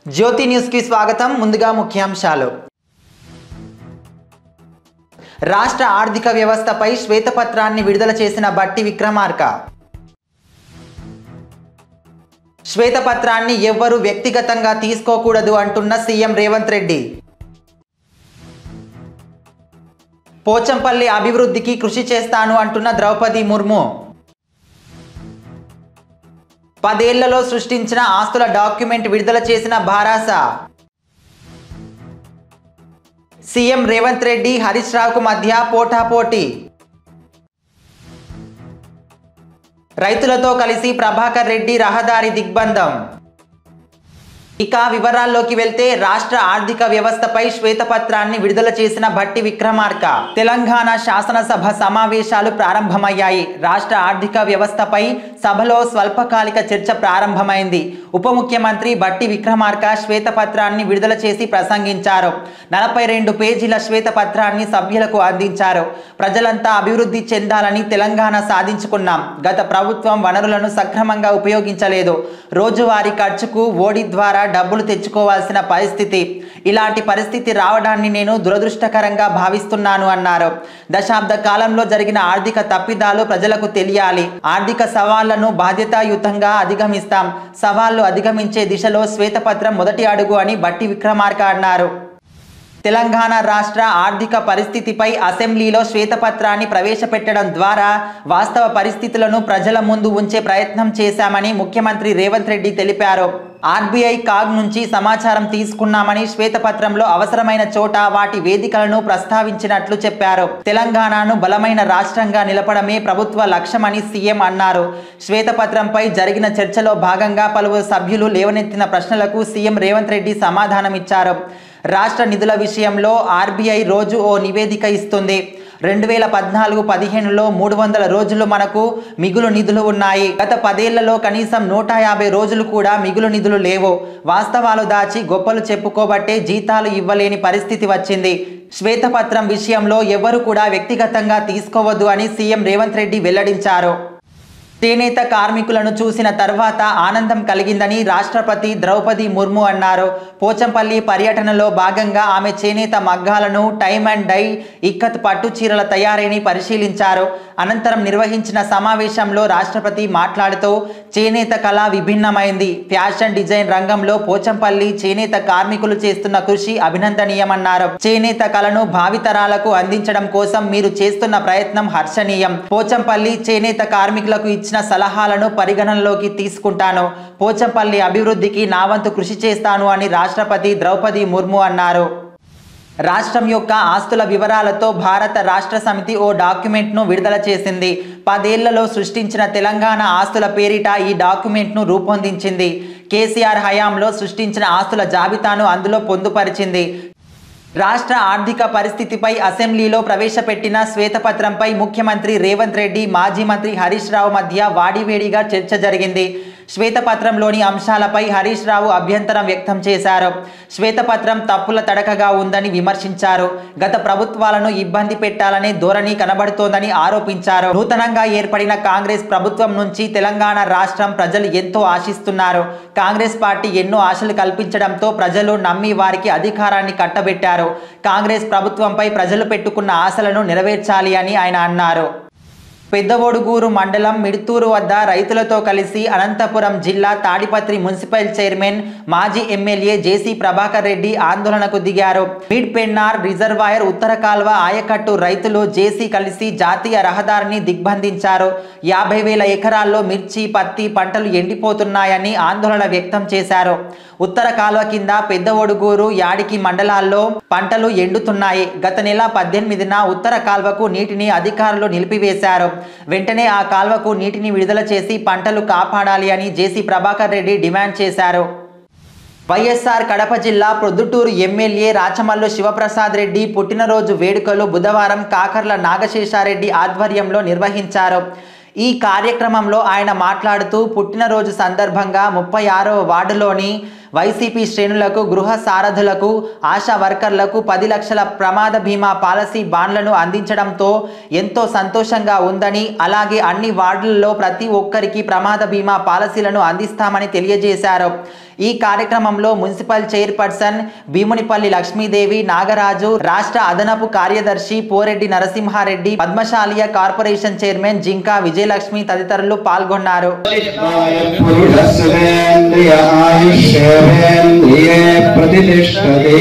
జ్యోతి న్యూస్కి స్వాగతం ముందుగా ముఖ్యాంశాలు రాష్ట్ర ఆర్థిక వ్యవస్థపై శ్వేతపత్రాన్ని విడుదల చేసిన బట్టి విక్రమార్క శ్వేతపత్రాన్ని ఎవ్వరూ వ్యక్తిగతంగా తీసుకోకూడదు అంటున్న సీఎం రేవంత్ రెడ్డి పోచంపల్లి అభివృద్ధికి కృషి చేస్తాను అంటున్న ద్రౌపది ముర్ము పదేళ్లలో సృష్టించిన ఆస్తుల డాక్యుమెంట్ విడుదల చేసిన భారాస సీఎం రేవంత్ రెడ్డి హరీష్ రావుకు మధ్య పోటాపోటీ రైతులతో కలిసి ప్రభాకర్ రెడ్డి రహదారి దిగ్బంధం ఇక వివరాల్లోకి వెళ్తే రాష్ట్ర ఆర్థిక వ్యవస్థపై శ్వేతపత్రాన్ని విడుదల చేసిన భట్టి విక్రమార్క తెలంగాణ శాసనసభ సమావేశాలు ప్రారంభమయ్యాయి రాష్ట్ర ఆర్థిక వ్యవస్థపై సభలో స్వల్పకాలిక చర్చ ప్రారంభమైంది ఉప ముఖ్యమంత్రి బట్టి విక్రమార్క శ్వేతపత్రాన్ని విడుదల చేసి ప్రసంగించారు నలభై రెండు పేజీల శ్వేతపత్రాన్ని సభ్యులకు అందించారు ప్రజలంతా అభివృద్ధి చెందాలని తెలంగాణ సాధించుకున్నాం గత ప్రభుత్వం వనరులను సక్రమంగా ఉపయోగించలేదు రోజువారీ ఖర్చుకు ఓడి ద్వారా డబ్బులు తెచ్చుకోవాల్సిన పరిస్థితి ఇలాంటి పరిస్థితి రావడాన్ని నేను దురదృష్టకరంగా భావిస్తున్నాను అన్నారు దశాబ్ద కాలంలో జరిగిన ఆర్థిక తప్పిదాలు ప్రజలకు తెలియాలి ఆర్థిక సవాళ్లను బాధ్యతాయుతంగా అధిగమిస్తాం సవాళ్లు అధిగమించే దిశలో శ్వేతపత్రం మొదటి అడుగు అని బట్టి విక్రమార్క అన్నారు తెలంగాణ రాష్ట్ర ఆర్థిక పరిస్థితిపై అసెంబ్లీలో శ్వేతపత్రాన్ని ప్రవేశపెట్టడం ద్వారా వాస్తవ పరిస్థితులను ప్రజల ముందు ఉంచే ప్రయత్నం చేశామని ముఖ్యమంత్రి రేవంత్ రెడ్డి తెలిపారు ఆర్బీఐ కాగ్ నుంచి సమాచారం తీసుకున్నామని శ్వేతపత్రంలో అవసరమైన చోట వాటి వేదికలను ప్రస్తావించినట్లు చెప్పారు తెలంగాణను బలమైన రాష్ట్రంగా నిలపడమే ప్రభుత్వ లక్ష్యమని సీఎం అన్నారు శ్వేతపత్రంపై జరిగిన చర్చలో భాగంగా పలువురు సభ్యులు లేవనెత్తిన ప్రశ్నలకు సీఎం రేవంత్ రెడ్డి సమాధానమిచ్చారు రాష్ట్ర నిధుల విషయంలో ఆర్బీఐ రోజు ఓ నివేదిక ఇస్తుంది రెండు వేల పద్నాలుగు పదిహేనులో మూడు వందల రోజులు మనకు మిగులు నిధులు ఉన్నాయి గత పదేళ్లలో కనీసం నూట యాభై రోజులు కూడా మిగులు నిధులు లేవు వాస్తవాలు దాచి గొప్పలు చెప్పుకోబట్టే జీతాలు ఇవ్వలేని పరిస్థితి వచ్చింది శ్వేతపత్రం విషయంలో ఎవరు కూడా వ్యక్తిగతంగా తీసుకోవద్దు అని సీఎం రేవంత్ రెడ్డి వెల్లడించారు చేనేత కార్మికులను చూసిన తర్వాత ఆనందం కలిగిందని రాష్ట్రపతి ద్రౌపది ముర్ము అన్నారు పోచంపల్లి పర్యటనలో భాగంగా ఆమె చేనేత మగ్గాలను టైమ్ అండ్ డై ఇక్కత్ పట్టు చీరల తయారీని పరిశీలించారు అనంతరం నిర్వహించిన సమావేశంలో రాష్ట్రపతి మాట్లాడుతూ చేనేత కళ విభిన్నమైంది ఫ్యాషన్ డిజైన్ రంగంలో పోచంపల్లి చేనేత కార్మికులు చేస్తున్న కృషి అభినందనీయమన్నారు చేనేత కళను భావితరాలకు అందించడం కోసం మీరు చేస్తున్న ప్రయత్నం హర్షణీయం పోచంపల్లి చేనేత కార్మికులకు ఇచ్చిన సలహాలను పరిగణనలోకి తీసుకుంటాను పోచంపల్లి అభివృద్ధికి నా వంతు కృషి చేస్తాను అని రాష్ట్రపతి ద్రౌపది ముర్ము అన్నారు రాష్ట్రం యొక్క ఆస్తుల వివరాలతో భారత రాష్ట్ర సమితి ఓ డాక్యుమెంట్ను విడుదల చేసింది పదేళ్లలో సృష్టించిన తెలంగాణ ఆస్తుల పేరిట ఈ డాక్యుమెంట్ను రూపొందించింది కేసీఆర్ హయాంలో సృష్టించిన ఆస్తుల జాబితాను అందులో పొందుపరిచింది రాష్ట్ర ఆర్థిక పరిస్థితిపై అసెంబ్లీలో ప్రవేశపెట్టిన శ్వేతపత్రంపై ముఖ్యమంత్రి రేవంత్ రెడ్డి మాజీ మంత్రి హరీష్ రావు మధ్య వాడివేడిగా చర్చ జరిగింది శ్వేతపత్రంలోని అంశాలపై హరీష్ రావు అభ్యంతరం వ్యక్తం చేశారు శ్వేతపత్రం తప్పుల తడకగా ఉందని విమర్శించారు గత ప్రభుత్వాలను ఇబ్బంది పెట్టాలనే ధోరణి కనబడుతోందని ఆరోపించారు నూతనంగా ఏర్పడిన కాంగ్రెస్ ప్రభుత్వం నుంచి తెలంగాణ రాష్ట్రం ప్రజలు ఎంతో ఆశిస్తున్నారు కాంగ్రెస్ పార్టీ ఎన్నో ఆశలు కల్పించడంతో ప్రజలు నమ్మి వారికి అధికారాన్ని కట్టబెట్టారు కాంగ్రెస్ ప్రభుత్వంపై ప్రజలు పెట్టుకున్న ఆశలను నెరవేర్చాలి అని ఆయన అన్నారు పెద్దవొడుగూరు మండలం మిడుతూరు వద్ద రైతులతో కలిసి అనంతపురం జిల్లా తాడిపత్రి మున్సిపల్ చైర్మన్ మాజీ ఎమ్మెల్యే జేసీ ప్రభాకర్ రెడ్డి ఆందోళనకు దిగారు మిడ్ పెన్నార్ రిజర్వాయర్ ఉత్తర కాల్వ ఆయకట్టు రైతులు జేసీ కలిసి జాతీయ రహదారిని దిగ్బంధించారు యాభై వేల ఎకరాల్లో మిర్చి పత్తి పంటలు ఎండిపోతున్నాయని ఆందోళన వ్యక్తం చేశారు ఉత్తర కాల్వ కింద పెద్ద ఒడుగూరు యాడికి మండలాల్లో పంటలు ఎండుతున్నాయి గత నెల పద్దెనిమిదిన ఉత్తర కాల్వకు నీటిని అధికారులు నిలిపివేశారు వెంటనే ఆ కాల్వకు నీటిని విడుదల చేసి పంటలు కాపాడాలి అని జేసీ ప్రభాకర్ రెడ్డి డిమాండ్ చేశారు వైఎస్ఆర్ కడప జిల్లా ప్రొద్దుటూరు ఎమ్మెల్యే రాచమల్లు శివప్రసాద్ రెడ్డి పుట్టినరోజు వేడుకలు బుధవారం కాకర్ల నాగశేషారెడ్డి ఆధ్వర్యంలో నిర్వహించారు ఈ కార్యక్రమంలో ఆయన మాట్లాడుతూ పుట్టినరోజు సందర్భంగా ముప్పై ఆరవ వార్డులోని వైసీపీ శ్రేణులకు గృహ సారథులకు ఆశా వర్కర్లకు పది లక్షల ప్రమాద బీమా పాలసీ బాండ్లను అందించడంతో ఎంతో సంతోషంగా ఉందని అలాగే అన్ని వార్డులలో ప్రతి ఒక్కరికి ప్రమాద బీమా పాలసీలను అందిస్తామని తెలియజేశారు ఈ కార్యక్రమంలో మున్సిపల్ చైర్పర్సన్ భీమునిపల్లి లక్ష్మీదేవి నాగరాజు రాష్ట్ర అదనపు కార్యదర్శి పోరెడ్డి నరసింహారెడ్డి పద్మశాలియ కార్పొరేషన్ చైర్మన్ జింకా విజయలక్ష్మి తదితరులు పాల్గొన్నారు పురుషస్వేంద్రియ ఆయుష్యేంద్రియే ప్రతిష్టతి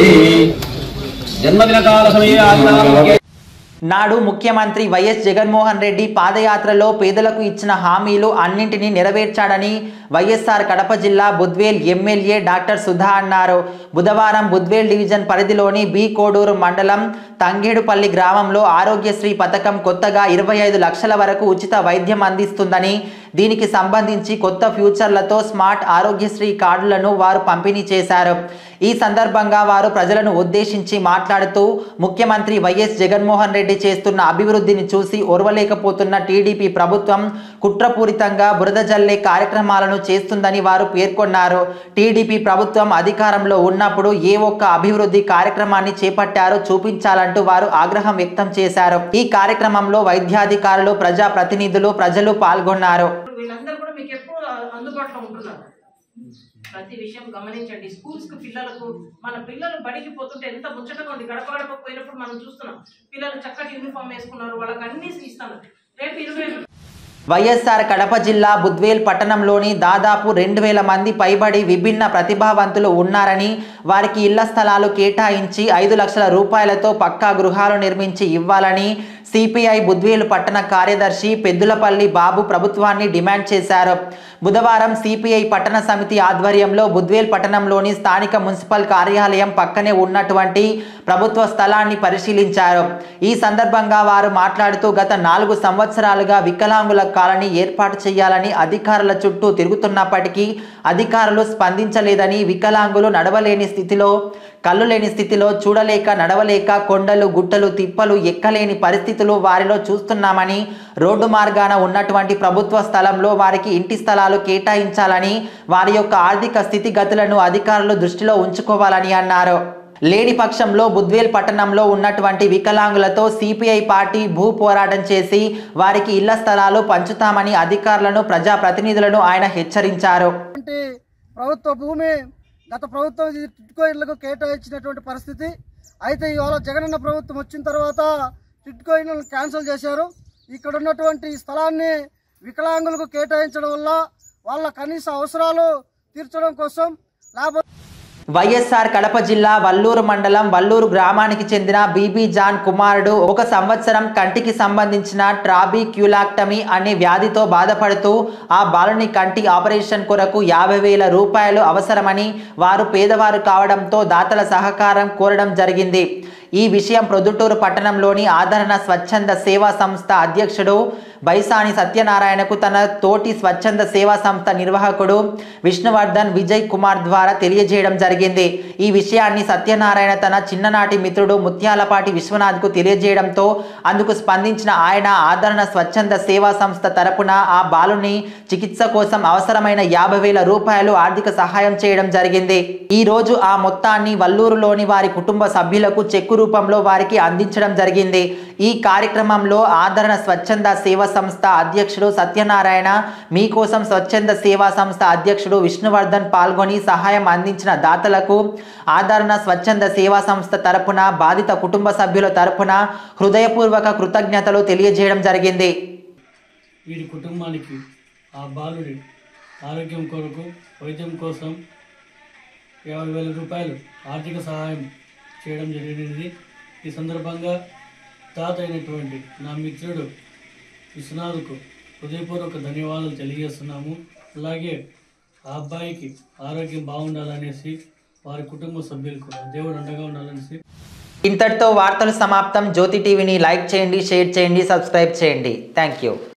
జన్మదిన కాల సమయ ఆదినారోగ్య నాడు ముఖ్యమంత్రి వైఎస్ జగన్మోహన్ రెడ్డి పాదయాత్రలో పేదలకు ఇచ్చిన హామీలు అన్నింటినీ నెరవేర్చాడని వైఎస్ఆర్ కడప జిల్లా బుద్వేల్ ఎమ్మెల్యే డాక్టర్ సుధా అన్నారు బుధవారం బుద్వేల్ డివిజన్ పరిధిలోని బి కోడూరు మండలం తంగేడుపల్లి గ్రామంలో ఆరోగ్యశ్రీ పథకం కొత్తగా ఇరవై ఐదు లక్షల వరకు ఉచిత వైద్యం అందిస్తుందని దీనికి సంబంధించి కొత్త ఫ్యూచర్లతో స్మార్ట్ ఆరోగ్యశ్రీ కార్డులను వారు పంపిణీ చేశారు ఈ సందర్భంగా వారు ప్రజలను ఉద్దేశించి మాట్లాడుతూ ముఖ్యమంత్రి వైఎస్ జగన్మోహన్ రెడ్డి చేస్తున్న అభివృద్ధిని చూసి ఓర్వలేకపోతున్న టీడీపీ ప్రభుత్వం కుట్రపూరితంగా బురద జల్లే కార్యక్రమాలను చేస్తుందని వారు పేర్కొన్నారు టీడీపీ ప్రభుత్వం అధికారంలో ఉన్నప్పుడు ఏ ఒక్క అభివృద్ధి కార్యక్రమాన్ని చేపట్టారో చూపించాలంటూ వారు ఆగ్రహం వ్యక్తం చేశారు ఈ కార్యక్రమంలో వైద్యాధికారులు ప్రజా ప్రతినిధులు ప్రజలు పాల్గొన్నారు వీళ్ళందరూ కూడా మీకు ఎప్పుడు అందుబాటులో ఉంటున్నారు ప్రతి విషయం గమనించండి స్కూల్స్ కు పిల్లలకు మన పిల్లలు బడికి పోతుంటే ఎంత ముచ్చటగా ఉంది గడప గడప పోయినప్పుడు మనం చూస్తున్నాం పిల్లలు చక్కటి యూనిఫామ్ వేసుకున్నారు వాళ్ళకి అన్ని ఇస్తాను రేపు ఇరవై వైఎస్ఆర్ కడప జిల్లా బుద్వేల్ పట్టణంలోని దాదాపు రెండు వేల మంది పైబడి విభిన్న ప్రతిభావంతులు ఉన్నారని వారికి ఇళ్ల స్థలాలు కేటాయించి ఐదు లక్షల రూపాయలతో పక్కా గృహాలు నిర్మించి ఇవ్వాలని సిపిఐ బుద్వేలు పట్టణ కార్యదర్శి పెద్దులపల్లి బాబు ప్రభుత్వాన్ని డిమాండ్ చేశారు బుధవారం సిపిఐ పట్టణ సమితి ఆధ్వర్యంలో బుద్వేల్ పట్టణంలోని స్థానిక మున్సిపల్ కార్యాలయం పక్కనే ఉన్నటువంటి ప్రభుత్వ స్థలాన్ని పరిశీలించారు ఈ సందర్భంగా వారు మాట్లాడుతూ గత నాలుగు సంవత్సరాలుగా వికలాంగుల కాలనీ ఏర్పాటు చేయాలని అధికారుల చుట్టూ తిరుగుతున్నప్పటికీ అధికారులు స్పందించలేదని వికలాంగులు నడవలేని స్థితిలో కళ్ళు లేని స్థితిలో చూడలేక నడవలేక కొండలు గుట్టలు తిప్పలు ఎక్కలేని పరిస్థితులు వారిలో చూస్తున్నామని రోడ్డు మార్గాన ఉన్నటువంటి ప్రభుత్వ స్థలంలో వారికి ఇంటి స్థలాలు కేటాయించాలని వారి యొక్క ఆర్థిక స్థితిగతులను అధికారులు దృష్టిలో ఉంచుకోవాలని అన్నారు లేని పక్షంలో బుద్వేల్ పట్టణంలో ఉన్నటువంటి వికలాంగులతో సిపిఐ పార్టీ భూ పోరాటం చేసి వారికి ఇళ్ల స్థలాలు పంచుతామని అధికారులను ప్రజాప్రతినిధులను ఆయన హెచ్చరించారు అంటే ప్రభుత్వ భూమి గత ప్రభుత్వం ఇది టిట్కో ఇళ్లకు కేటాయించినటువంటి పరిస్థితి అయితే ఇవాళ జగనన్న ప్రభుత్వం వచ్చిన తర్వాత టిట్కో ఇళ్లను క్యాన్సిల్ చేశారు ఇక్కడ ఉన్నటువంటి స్థలాన్ని వికలాంగులకు కేటాయించడం వల్ల వాళ్ళ కనీస అవసరాలు తీర్చడం కోసం లేకపోతే వైఎస్ఆర్ కడప జిల్లా వల్లూరు మండలం వల్లూరు గ్రామానికి చెందిన బీబీ జాన్ కుమారుడు ఒక సంవత్సరం కంటికి సంబంధించిన ట్రాబీ క్యూలాక్టమీ అనే వ్యాధితో బాధపడుతూ ఆ బాలుని కంటి ఆపరేషన్ కొరకు యాభై వేల రూపాయలు అవసరమని వారు పేదవారు కావడంతో దాతల సహకారం కోరడం జరిగింది ఈ విషయం ప్రొద్దుటూరు పట్టణంలోని ఆదరణ స్వచ్ఛంద సేవా సంస్థ అధ్యక్షుడు బైసాని సత్యనారాయణకు తన తోటి స్వచ్ఛంద సేవా సంస్థ నిర్వాహకుడు విష్ణువర్ధన్ విజయ్ కుమార్ ద్వారా తెలియజేయడం జరిగింది ఈ విషయాన్ని సత్యనారాయణ తన చిన్ననాటి మిత్రుడు ముత్యాలపాటి విశ్వనాథ్కు తెలియజేయడంతో అందుకు స్పందించిన ఆయన ఆదరణ స్వచ్ఛంద సేవా సంస్థ తరపున ఆ బాలుని చికిత్స కోసం అవసరమైన యాభై వేల రూపాయలు ఆర్థిక సహాయం చేయడం జరిగింది ఈ రోజు ఆ మొత్తాన్ని వల్లూరులోని వారి కుటుంబ సభ్యులకు చెక్కు రూపంలో వారికి అందించడం జరిగింది ఈ కార్యక్రమంలో ఆదరణ స్వచ్ఛంద సేవా సంస్థ అధ్యక్షుడు సత్యనారాయణ మీకోసం స్వచ్ఛంద సేవా సంస్థ అధ్యక్షుడు విష్ణువర్ధన్ పాల్గొని సహాయం అందించిన దాతలకు ఆదరణ స్వచ్ఛంద సేవా సంస్థ తరపున బాధిత కుటుంబ సభ్యుల తరపున హృదయపూర్వక కృతజ్ఞతలు తెలియజేయడం జరిగింది వీడి కుటుంబానికి ఆ బాలుడి ఆరోగ్యం కొరకు వైద్యం కోసం యాభై వేల రూపాయలు ఆర్థిక సహాయం చేయడం జరిగినది ఈ సందర్భంగా తాత అయినటువంటి నా మిత్రుడు విశ్వనాథ్కు హృదయపూర్వక ధన్యవాదాలు తెలియజేస్తున్నాము అలాగే ఆ అబ్బాయికి ఆరోగ్యం బాగుండాలనేసి వారి కుటుంబ సభ్యులకు దేవుడు అండగా ఉండాలనేసి ఇంతటితో వార్తలు సమాప్తం జ్యోతి టీవీని లైక్ చేయండి షేర్ చేయండి సబ్స్క్రైబ్ చేయండి థ్యాంక్ యూ